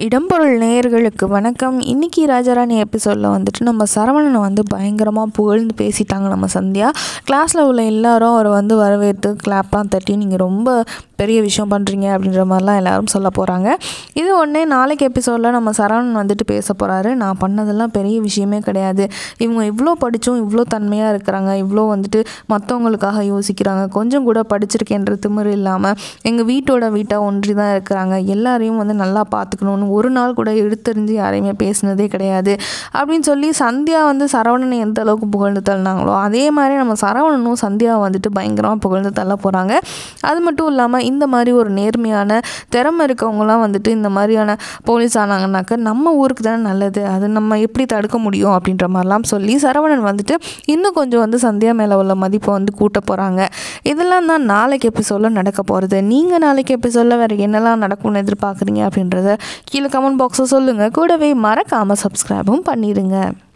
இடம்பொருள் நேயர்களுக்கு வணக்கம் இன்னைக்கு ராஜாராணி எபிசோடில் வந்துட்டு நம்ம சரவணனை வந்து பயங்கரமாக புகழ்ந்து பேசிட்டாங்க நம்ம சந்தியா கிளாஸில் உள்ள எல்லாரும் அவரை வந்து வரவேற்று கிளாப்லாம் தட்டி நீங்கள் ரொம்ப பெரிய விஷயம் பண்ணுறீங்க அப்படின்ற மாதிரிலாம் எல்லாரும் சொல்ல போகிறாங்க இது ஒன்றே நாளைக்கு எபிசோடில் நம்ம சரவணன் வந்துட்டு பேச போகிறாரு நான் பண்ணதெல்லாம் பெரிய விஷயமே கிடையாது இவங்க இவ்வளோ படித்தும் இவ்வளோ தன்மையாக இருக்கிறாங்க இவ்வளோ வந்துட்டு மற்றவங்களுக்காக யோசிக்கிறாங்க கொஞ்சம் கூட படிச்சிருக்கேன்ற திமிரு இல்லாமல் எங்கள் வீட்டோட வீட்டாக ஒன்றி தான் இருக்கிறாங்க எல்லாரையும் வந்து நல்லா பார்த்துக்கணும்னு ஒரு நாள் கூட எடுத்தறிஞ்சு யாரையுமே பேசினதே கிடையாது அப்படின்னு சொல்லி சந்தியா வந்து சரவணனை எந்த அளவுக்கு புகழ்ந்து தள்ளினாங்களோ அதே மாதிரி நம்ம சரவணனும் சந்தியா வந்துட்டு பயங்கரமாக புகழ்ந்து தள்ள போகிறாங்க அது மட்டும் இல்லாமல் இந்த மாதிரி ஒரு நேர்மையான திறமை இருக்கவங்களாம் வந்துட்டு இந்த மாதிரியான போலீஸ் ஆனாங்கனாக்க நம்ம ஊருக்கு தானே நல்லது அது நம்ம எப்படி தடுக்க முடியும் அப்படின்ற மாதிரிலாம் சொல்லி சரவணன் வந்துட்டு இன்னும் கொஞ்சம் வந்து சந்தியா மேலே உள்ள மதிப்பை வந்து கூட்ட போகிறாங்க இதெல்லாம் தான் நாளைக்கு எபிசோடில் நடக்க போகிறது நீங்கள் நாளைக்கு எபிசோடில் வேறு என்னெல்லாம் நடக்கும்னு எதிர்பார்க்குறீங்க அப்படின்றத கீழே கமெண்ட் பாக்ஸில் சொல்லுங்கள் கூடவே மறக்காமல் சப்ஸ்கிரைபும் பண்ணிடுங்க